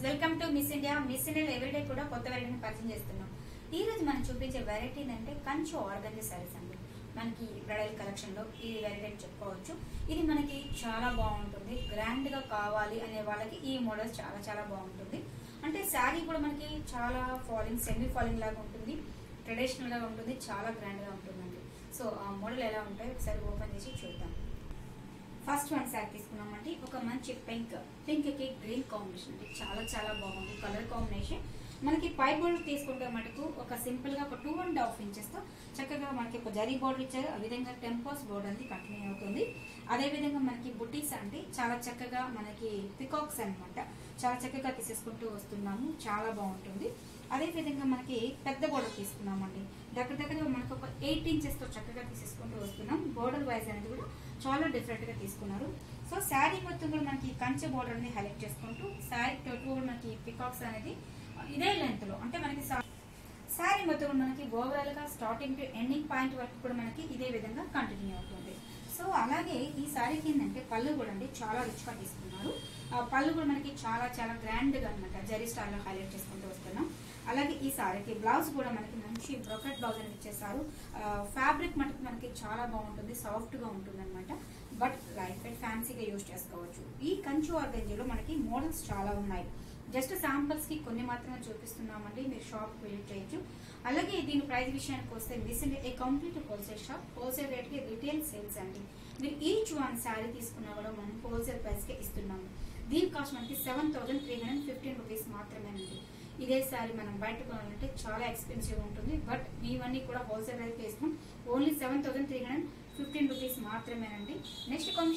welcome to Miss India Miss India everyday కూడా కొత్త వెరైటీని పరిచయం చేస్తున్నాం ఈ రోజు మనం చూపించే వెరైటీ అంటే కంచు ఆర్గంజా సారీస్ అండి మనకి బ్రైడల్ కలెక్షన్ లో ఈ వెరైటీ అని చెప్పుకోవచ్చు ఇది మనకి చాలా బాగుంటుంది గ్రాండ్ గా కావాలి అనే వాళ్ళకి ఈ మోడల్ చాలా చాలా బాగుంటుంది అంటే శారీ కూడా మనకి చాలా ఫాలింగ్ సెమీ ఫాలింగ్ లాగా ఉంటుంది ట్రెడిషనల్ గా ఉంటుంది చాలా గ్రాండ్ గా ఉంటుందండి సో ఆ మోడల్ ఎలా ఉంటాయో ఒకసారి ఓపెన్ చేసి చూద్దాం ఫస్ట్ వన్ శారీ తీసుకున్నామండి ఒక మంచి పింక్ పింక్ కి గ్రీన్ కాంబినేషన్ అండి చాలా చాలా బాగుంది కలర్ కాంబినేషన్ మనకి పై బోర్డర్ తీసుకుంటే మటుకు ఒక సింపుల్ గా ఒక టూ అండ్ హాఫ్ ఇంచెస్ తో చక్కగా మనకి ఒక జరీ బోర్డర్ ఇచ్చారు ఆ విధంగా టెంపోస్ బోర్డర్ అనేది కంటిన్యూ అవుతుంది అదే విధంగా మనకి బుటీస్ అంటే చాలా చక్కగా మనకి పికాక్స్ అన్నమాట చాలా చక్కగా తీసేసుకుంటూ వస్తున్నాము చాలా బాగుంటుంది అదే విధంగా మనకి పెద్ద బోర్డర్ తీసుకున్నామండి దగ్గర దగ్గర మనకు ఒక ఎయిట్ ఇంచెస్ తో చక్కగా తీసేసుకుంటూ వస్తున్నాం బోర్డర్ వైజ్ అనేది కూడా చాలా డిఫరెంట్ గా తీసుకున్నారు సో శారీ మొత్తం కూడా మనకి కంచె బోర్డర్ అనేది హైలైట్ చేసుకుంటూ శారీ టోటల్ కూడా మనకి పికాక్స్ అనేది ఇదే లెంత్ లో అంటే మనకి శారీ మొత్తం కూడా మనకి ఓవరాల్ గా స్టార్టింగ్ టు ఎండింగ్ పాయింట్ వరకు కూడా మనకి ఇదే విధంగా కంటిన్యూ అవుతుంది సో అలాగే ఈ శారీకి ఏంటంటే పళ్ళు కూడా అండి చాలా రిచ్ గా తీసుకున్నారు ఆ పళ్ళు కూడా మనకి చాలా చాలా గ్రాండ్ గా అనమాట జరీ స్టైల్ లో హైలైట్ చేసుకుంటూ వస్తున్నాం అలాగే ఈ సారీకి బ్లౌజ్ కూడా మనకి మంచి బ్రొకెట్ బ్లౌజ్ అని ఇచ్చేసారు ఫ్యాబ్రిక్ మటుకు మనకి చాలా బాగుంటుంది సాఫ్ట్ గా ఉంటుంది అనమాట బట్ లైట్ వెయిట్ ఫ్యాన్సీగా యూజ్ చేసుకోవచ్చు ఈ కంచు ఆర్గంజీలో మనకి మోడల్స్ చాలా ఉన్నాయి జస్ట్ శాంపుల్స్ కి కొన్ని మాత్రమే చూపిస్తున్నామండి మీరు షాప్ విజిట్ చేయొచ్చు అలాగే దీని ప్రైస్ విషయానికి వస్తే recent a complete wholesale shop wholesale rate కి రిటైల్ సేల్స్ అండి మీరు ఈచ్ వన్ శారీ తీసుకున్నా కూడా మనం హోల్సేల్ ప్రైస్ కి ఇస్తున్నాము దీని కాస్ట్ మనకి seven thousand three hundred fifteen rupees మాత్రమేనండి ఇదే శారీ మనం బయట కొనాలంటే చాలా ఎక్స్పెన్సివ్ ఉంటుంది బట్ ఇవన్నీ కూడా హోల్సేల్ రేట్ ఇస్తాం only seven thousand three hundred fifteen rupees మాత్రమేనండి నెక్స్ట్ కాంబినేషన్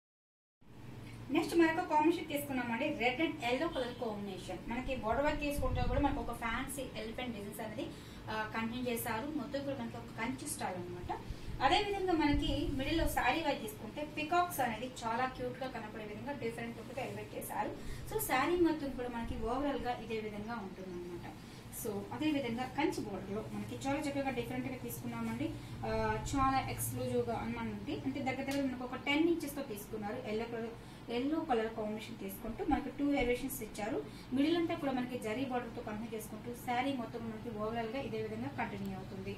నెక్స్ట్ మరొక కాంబినేషన్ తీసుకున్నామండి red and yellow colour combination మనకి బోర్డర్ వర్క్ తీసుకుంటే కూడా మనకు ఒక ఫ్యాన్సీ ఎలిఫెంట్ డిజైన్స్ అనేది కంటిన్యూ చేశారు మొత్తం కూడా మనకి ఒక కంచి స్టైల్ అనమాట అదే విధంగా మనకి మిడిల్ లో శారీ వైజ్ తీసుకుంటే పికాక్స్ అనేది చాలా క్యూట్ గా కనపడే విధంగా డిఫరెంట్ లుక్ ఎలివేట్ చేశారు సో శారీ మొత్తం కూడా మనకి ఓవరాల్ గా ఇదే విధంగా ఉంటుంది అనమాట సో అదే విధంగా కంచి బోర్డర్ లో మనకి చాలా చక్కగా డిఫరెంట్ గా తీసుకున్నామండి ఆ, చాలా ఎక్స్క్లూజివ్ గా అనమాట అంటే దగ్గర దగ్గర మనకు ఒక టెన్ ఇంచెస్ తో తీసుకున్నారు yellow colour yellow colour combination తీసుకుంటూ మనకి టూ వేరియేషన్స్ ఇచ్చారు మిడిల్ అంతా కూడా మనకి జరీ బార్డర్ తో కంటిన్యూ చేసుకుంటూ శారీ మొత్తం మనకి ఓవరాల్ గా ఇదే విధంగా కంటిన్యూ అవుతుంది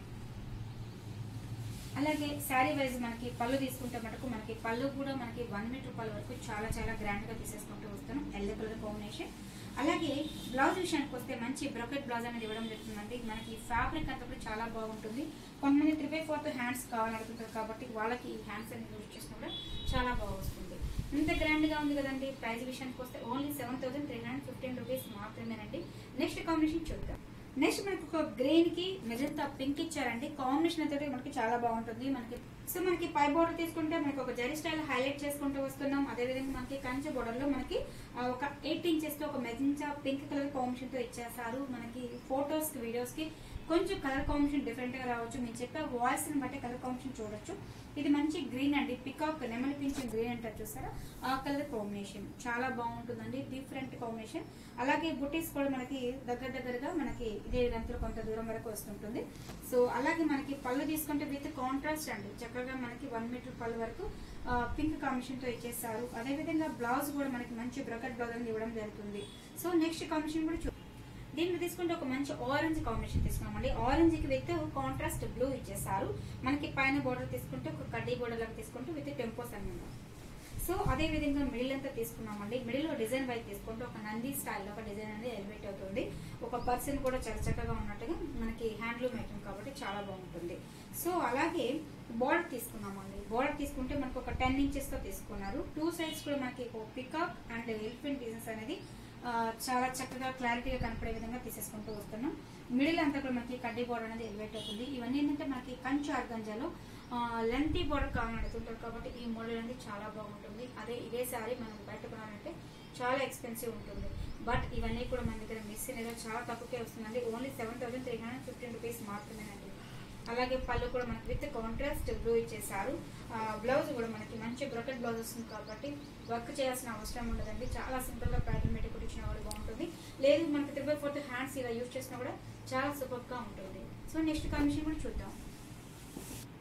అలాగే శారీ వైజ్ మనకి పళ్ళు తీసుకుంటే మటుకు మనకి పళ్ళు కూడా మనకి వన్ మీటర్ పళ్ళు వరకు చాలా చాలా గ్రాండ్ గా తీసేసుకుంటూ వస్తున్నాం ఎల్లో కలర్ కాంబినేషన్ అలాగే బ్లౌజ్ విషయానికి వస్తే మంచి బ్రొకెట్ బ్లౌజ్ అనేది ఇవ్వడం జరుగుతుందండి మనకి ఫ్యాబ్రిక్ అంతా కూడా చాలా బాగుంటుంది కొంతమంది త్రీ బై ఫోర్త్ హ్యాండ్స్ కావాలనుకుంటారు కాబట్టి వాళ్ళకి ఈ హ్యాండ్స్ అనేది యూజ్ చేసినా కూడా చాలా బాగా వస్తుంది ఇంత గ్రాండ్ గా ఉంది కదండి ప్రైస్ విషయానికి వస్తే only seven thousand three hundred fifteen rupees మాత్రమేనండి నెక్స్ట్ కాంబినేషన్ చూద్దాం నెక్స్ట్ మనకి ఒక గ్రీన్ కి మెజంతా పింక్ ఇచ్చారండి కాంబినేషన్ అయితే మనకి చాలా బాగుంటుంది మనకి సో మనకి పై బోర్డర్ తీసుకుంటే మనకి ఒక జరీ స్టైల్ హైలైట్ చేసుకుంటూ వస్తున్నాం అదే విధంగా మనకి కంచె బోర్డర్ లో మనకి ఆ, ఒక ఎయిట్ ఇంచెస్ తో ఒక మెజంతా పింక్ కలర్ కాంబినేషన్ తో ఇచ్చేసారు మనకి ఫోటోస్ కి వీడియోస్ కి కొంచెం కలర్ కాంబినేషన్ డిఫరెంట్ గా రావచ్చు మీరు చెప్పే వాయిస్ ని బట్టి కలర్ కాంబినేషన్ చూడొచ్చు ఇది మంచి గ్రీన్ అండి పికాక్ నెమలి పింఛన్ గ్రీన్ అంటారు చూసారా ఆ కలర్ కాంబినేషన్ చాలా బాగుంటుందండి డిఫరెంట్ కాంబినేషన్ అలాగే బుటీస్ కూడా మనకి దగ్గర దగ్గరగా మనకి ఇదే విధంగా కొంత దూరం వరకు వస్తుంటుంది సో అలాగే మనకి పళ్ళు తీసుకుంటే విత్ కాంట్రాస్ట్ అండి చక్కగా మనకి వన్ మీటర్ పళ్ళు వరకు పింక్ కాంబినేషన్ తో ఇచ్చేస్తారు అదే విధంగా బ్లౌజ్ కూడా మనకి మంచి బ్రకెట్ బ్లౌజ్ అనేది ఇవ్వడం జరుగుతుంది సో నెక్స్ట్ కాంబినేషన్ కూడా చూ దీన్ని తీసుకుంటే ఒక మంచి ఆరెంజ్ కాంబినేషన్ తీసుకున్నామండి ఆరెంజ్ కి విత్ కాంట్రాస్ట్ బ్లూ ఇచ్చేసారు మనకి పైన బోర్డర్ తీసుకుంటే ఒక కడ్డీ బోర్డర్ లాగా తీసుకుంటే విత్ టెంపోస్ అనమాట సో అదే విధంగా మిడిల్ అంతా తీసుకున్నామండి మిడిల్ లో డిజైన్ వైజ్ తీసుకుంటే ఒక నంది స్టైల్ ఒక డిజైన్ అనేది ఎలివేట్ అవుతుంది ఒక పర్సన్ కూడా చాలా చక్కగా ఉన్నట్టుగా మనకి హ్యాండ్లూమ్ ఐటమ్ కాబట్టి చాలా బాగుంటుంది సో అలాగే బోర్డర్ తీసుకున్నామండి బోర్డర్ తీసుకుంటే మనకు ఒక టెన్ ఇంచెస్ తో తీసుకున్నారు టూ సైడ్స్ కూడా మనకి ఒక పికాక్ అండ్ ఎలిఫెంట్ డిజైన్స్ అనేది ఆ, చాలా చక్కగా క్లారిటీగా కనపడే విధంగా తీసేసుకుంటూ వస్తున్నాం మిడిల్ అంతా కూడా మనకి కడ్డీ బోర్డర్ అనేది ఎలివేట్ అవుతుంది ఇవన్నీ ఏంటంటే మనకి కంచు ఆర్గంజాలో లెంతీ బోర్డర్ కావాలని అడుగుతుంటారు కాబట్టి ఈ మోడల్ అనేది చాలా బాగుంటుంది అదే ఇదే సారీ మనం బయట కొనాలంటే చాలా ఎక్స్పెన్సివ్ ఉంటుంది బట్ ఇవన్నీ కూడా మన దగ్గర మిస్ అనేది చాలా తక్కువకే వస్తుందండి only seven thousand three hundred fifteen rupees మాత్రమేనండి అలాగే పళ్ళు కూడా మనకి విత్ కాంట్రాస్ట్ బ్లూ ఇచ్చేసారు బ్లౌజ్ కూడా మనకి మంచి బ్రొకెట్ బ్లౌజ్ వస్తుంది కాబట్టి వర్క్ చేయాల్సిన అవసరం ఉండదండి చాలా సింపుల్ గా ప్యాటర్న్ పెట్టి కుట్టించిన కూడా బాగుంటుంది లేదు మనకి త్రిబుల్ ఫోర్త్ హ్యాండ్స్ ఇలా యూజ్ చేసినా కూడా చాలా సూపర్ గా ఉంటుంది సో నెక్స్ట్ కాంబినేషన్ కూడా చూద్దాం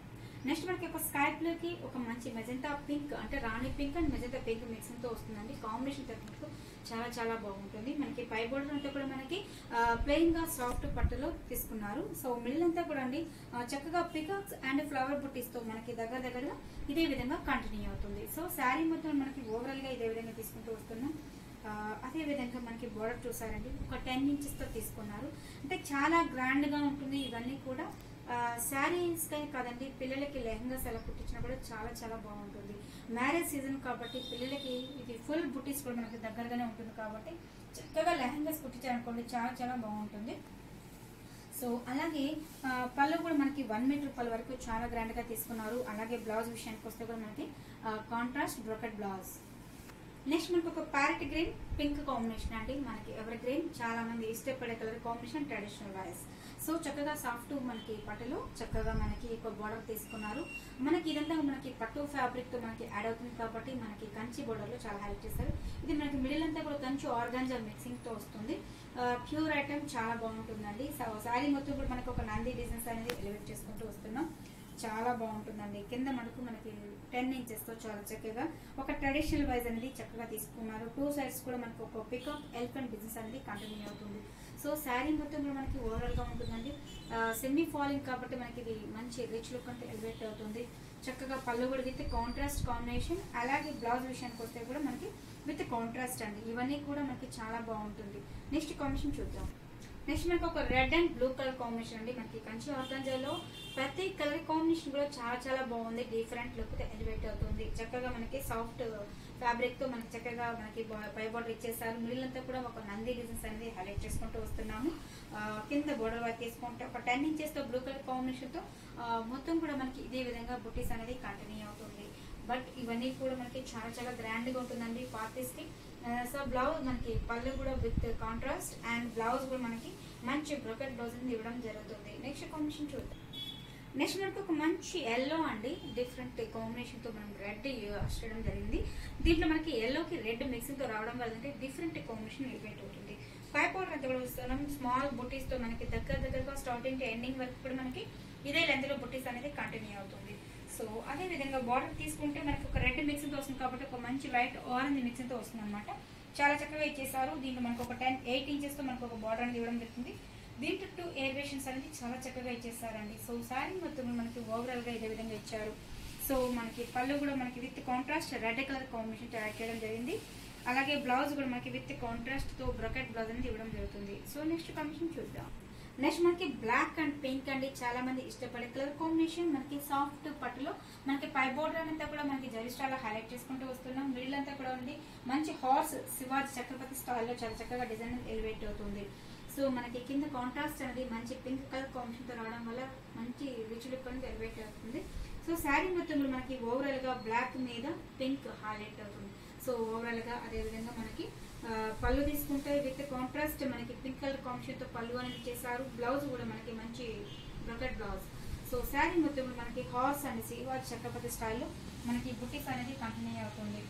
నెక్స్ట్ మనకి ఒక స్కై బ్లూ కి ఒక మంచి మెజంతా పింక్ అంటే rani pink and magenta pink mixing తో వస్తుందండి కాంబినేషన్ తగ్గట్టు చాలా చాలా బాగుంటుంది మనకి పై బోర్డర్ అంతా కూడా మనకి ప్లెయిన్ గా సాఫ్ట్ పట్టులో తీసుకున్నారు సో మిడిల్ అంతా కూడా అండి ఆ, చక్కగా పికాక్స్ అండ్ ఫ్లవర్ బుట్టీస్ తో మనకి దగ్గర దగ్గరగా ఇదే విధంగా కంటిన్యూ అవుతుంది సో శారీ మొత్తం మనకి ఓవరాల్ గా ఇదే విధంగా తీసుకుంటూ వస్తున్నాం ఆ, అదే విధంగా మనకి బోర్డర్ చూసారండి ఒక టెన్ ఇంచెస్ తో తీసుకున్నారు అంటే చాలా గ్రాండ్ గా ఉంటుంది ఇవన్నీ కూడా శారీస్ కే కాదండి పిల్లలకి లెహంగాస్ ఎలా కుట్టించినా కూడా చాలా చాలా బాగుంటుంది మ్యారేజ్ సీజన్ కాబట్టి పిల్లలకి ఇది ఫుల్ బుటీస్ కూడా మనకి దగ్గరగానే ఉంటుంది కాబట్టి చక్కగా లెహంగాస్ కుట్టించారనుకోండి చాలా చాలా బాగుంటుంది సో అలాగే ఆ, పళ్ళు కూడా మనకి వన్ మీటర్ పళ్ళు వరకు చాలా గ్రాండ్ గా తీసుకున్నారు అలాగే బ్లౌజ్ విషయానికి వస్తే కూడా మనకి కాంట్రాస్ట్ బ్రోకెట్ బ్లౌజ్ నెక్స్ట్ మనకి ఒక ప్యారెట్ గ్రీన్ పింక్ కాంబినేషన్ అండి మనకి ఎవరి గ్రీన్ చాలా మంది ఇష్టపడే colour combination traditional wise so చక్కగా సాఫ్ట్ మనకి పట్టులో చక్కగా మనకి ఒక బోర్డర్ తీసుకున్నారు మనకి ఇదంతా మనకి పట్టు ఫ్యాబ్రిక్ తో మనకి యాడ్ అవుతుంది కాబట్టి మనకి కంచి బోర్డర్ లో చాలా హెల్ప్ చేస్తారు ఇది మనకి మిడిల్ అంతా కూడా కంచి ఆర్గాంజా మిక్సింగ్ తో వస్తుంది ప్యూర్ ఐటమ్ చాలా బాగుంటుందండి శారీ మొత్తం కూడా మనకి ఒక నంది డిజైన్స్ అనేది ఎలివేట్ చేసుకుంటూ వస్తున్నాం చాలా బాగుంటుందండి కింద మనకు మనకి టెన్ ఇంచెస్ తో చాలా చక్కగా ఒక ట్రెడిషనల్ వైజ్ అనేది చక్కగా తీసుకున్నారు టూ సైడ్స్ కూడా మనకు ఒక పికప్ ఎలిఫెంట్ బిజినెస్ అనేది కంటిన్యూ అవుతుంది సో శారీ మొత్తం కూడా మనకి ఓవరాల్ గా ఉంటుందండి సెమీ ఫాలింగ్ కాబట్టి మనకి ఇది మంచి రిచ్ లుక్ అంటే ఎలివేట్ అవుతుంది చక్కగా పళ్ళు కూడా విత్ కాంట్రాస్ట్ కాంబినేషన్ అలాగే బ్లౌజ్ విషయానికి వస్తే కూడా మనకి విత్ కాంట్రాస్ట్ అండి ఇవన్నీ కూడా మనకి చాలా బాగుంటుంది నెక్స్ట్ కాంబినేషన్ చూద్దాం నెక్స్ట్ మనకి ఒక red and blue colour combination అండి మనకి కంచి ఆర్గాంజాలో ప్రతి కలర్ కాంబినేషన్ కూడా చాలా చాలా బాగుంది డిఫరెంట్ లుక్ ఎలివేట్ అవుతుంది చక్కగా మనకి సాఫ్ట్ ఫ్యాబ్రిక్ తో మనకి చక్కగా మనకి బా- పై బార్డర్ ఇచ్చేసారు మిడిల్ అంతా కూడా ఒక నంది డిజైన్స్ అనేది హైలైట్ చేసుకుంటూ వస్తున్నాము ఆ, కింద బోర్డర్ వర్క్ తీసుకుంటే ఒక టెన్ ఇంచెస్ తో బ్లూ కలర్ కాంబినేషన్ తో ఆ, మొత్తం కూడా మనకి ఇదే విధంగా బుటీస్ అనేది కంటిన్యూ అవుతుంది బట్ ఇవన్నీ కూడా మనకి చాలా చాలా గ్రాండ్ గా ఉంటుందండి పార్టీస్ కి సో బ్లౌజ్ మనకి పళ్ళు కూడా విత్ కాంట్రాస్ట్ అండ్ బ్లౌజ్ కూడా మనకి మంచి బ్రొకెట్ బ్లౌజ్ అనేది ఇవ్వడం జరుగుతుంది నెక్స్ట్ కాంబినేషన్ చూద్దాం నెక్స్ట్ మనకు ఒక మంచి ఎల్లో అండి డిఫరెంట్ కాంబినేషన్ తో మనం రెడ్ చేయడం జరిగింది దీంట్లో మనకి ఎల్లోకి రెడ్ మిక్సింగ్ తో రావడం వల్ల అంటే డిఫరెంట్ కాంబినేషన్ ఎలివేట్ అవుతుంది పై పౌడర్ అంతా కూడా వస్తున్నాం స్మాల్ బుటీస్ తో మనకి దగ్గర దగ్గరగా స్టార్టింగ్ టు ఎండింగ్ వరకు కూడా మనకి ఇదే లెంత్ లో బుటీస్ అనేది కంటిన్యూ అవుతుంది సో అదే విధంగా బార్డర్ తీసుకుంటే మనకి ఒక రెడ్ మిక్సింగ్ తో వస్తుంది కాబట్టి ఒక మంచి వైట్ ఆరెంజ్ మిక్సింగ్ తో వస్తుంది అనమాట చాలా చక్కగా ఇచ్చేసారు దీంట్లో మనకు ఒక టెన్ ఎయిట్ ఇంచెస్ తో మనకు ఒక బార్డర్ అనేది ఇవ్వడం జరుగుతుంది దీంట్లో టూ ఎలివేషన్స్ అనేది చాలా చక్కగా ఇచ్చేసారండి సో శారీ మొత్తం మనకి ఓవరాల్ గా ఇదే విధంగా ఇచ్చారు సో మనకి పళ్ళు కూడా మనకి with contrast red colour combination add చేయడం జరిగింది అలాగే బ్లౌజ్ కూడా మనకి విత్ కాంట్రాస్ట్ తో బ్రకెట్ బ్లౌజ్ అనేది ఇవ్వడం జరుగుతుంది సో నెక్స్ట్ కాంబినేషన్ చూద్దాం నెక్స్ట్ మనకి బ్లాక్ అండ్ పింక్ అండి చాలా మంది ఇష్టపడే కలర్ కాంబినేషన్ మనకి సాఫ్ట్ పట్టులో మనకి పై బోర్డర్ అంతా కూడా మనకి జరి స్టైల్ హైలైట్ చేసుకుంటూ వస్తున్నాం మిడిల్ అంతా కూడా ఉంది మంచి హార్స్ శివాజీ చక్రవర్తి స్టైల్లో చాలా చక్కగా డిజైన్ ఎలివేట్ అవుతుంది సో మనకి కింద కాంట్రాస్ట్ అనేది మంచి పింక్ కలర్ కాంబినేషన్ తో రావడం వల్ల మంచి రిచ్ లుక్ అనేది ఎలివేట్ అవుతుంది సో శారీ మొత్తం కూడా మనకి ఓవరాల్ గా బ్లాక్ మీద పింక్ హైలైట్ అవుతుంది సో ఓవరాల్ గా అదే విధంగా మనకి ఆ, పళ్ళు తీసుకుంటే విత్ కాంట్రాస్ట్ మనకి పింక్ కలర్ కాంబినేషన్ తో పళ్ళు అనేది చేశారు బ్లౌజ్ కూడా మనకి మంచి బ్రకెట్ బ్లౌజ్ సో శారీ మొత్తం కూడా మనకి హార్స్ అండ్ శివాజీ చక్రపతి స్టైల్లో మనకి బుటీస్ అనేది కంటిన్యూ అవుతుంది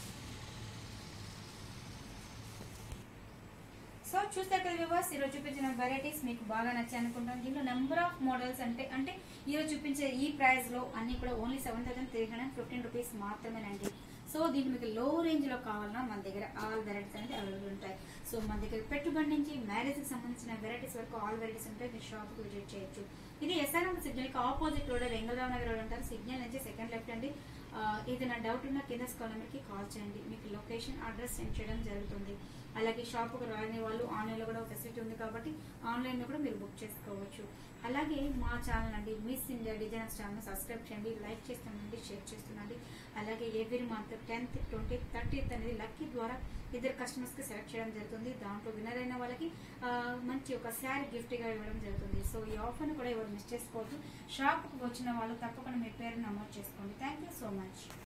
సో చూస్తారు కదా వివాస్ ఈరోజు చూపించిన వెరైటీస్ మీకు బాగా నచ్చాయి అనుకుంటాను దీంట్లో నెంబర్ ఆఫ్ మోడల్స్ అంటే అంటే ఈరోజు చూపించే ఈ ప్రైస్ లో అన్ని కూడా only seven thousand three hundred fifteen rupees మాత్రమేనండి సో దీనికి మీకు లో రేంజ్ లో కావాలన్నా మన దగ్గర ఆల్ వెరైటీస్ అనేది అవైలబుల్ ఉంటాయి సో మన దగ్గర పెట్టుబడి నుంచి మ్యారేజ్ కి సంబంధించిన వెరైటీస్ వరకు ఆల్ వెరైటీస్ ఉంటాయి మీరు షాప్ కి విజిట్ చేయొచ్చు ఇది ఎస్ఆర్ఎం సిగ్నల్ కి opposite road Vengal Rao Nagar road ఉంటారు సిగ్నల్ నుంచి సెకండ్ లెఫ్ట్ అండి ఆ, ఏదైనా డౌట్ ఉన్నా కింద స్కాల్ నెంబర్ కి కాల్ చేయండి మీకు లొకేషన్ అడ్రస్ సెండ్ చేయడం జరుగుతుంది అలాగే షాప్ కు రాని వాళ్ళు ఆన్లైన్ లో కూడా ఫెసిలిటీ ఉంది కాబట్టి ఆన్లైన్ లో కూడా మీరు బుక్ చేసుకోవచ్చు అలాగే మా ఛానల్ అండి miss India designers channel subscribe చేయండి లైక్ చేస్తుండండి షేర్ చేస్తుండండి అలాగే every month tenth twenty thirtieth అనేది లక్కీ ద్వారా ఇద్దరు కస్టమర్స్ కి సెలెక్ట్ చేయడం జరుగుతుంది దాంట్లో విన్నర్ అయిన వాళ్ళకి ఆ, మంచి ఒక శారీ గిఫ్ట్ గా ఇవ్వడం జరుగుతుంది సో ఈ ఆఫర్ కూడా ఎవరు మిస్ చేసుకోవద్దు షాప్ కు వచ్చిన వాళ్ళు తప్పకుండా మీ పేరు నమోదు చేసుకోండి థ్యాంక్ యూ సో మచ్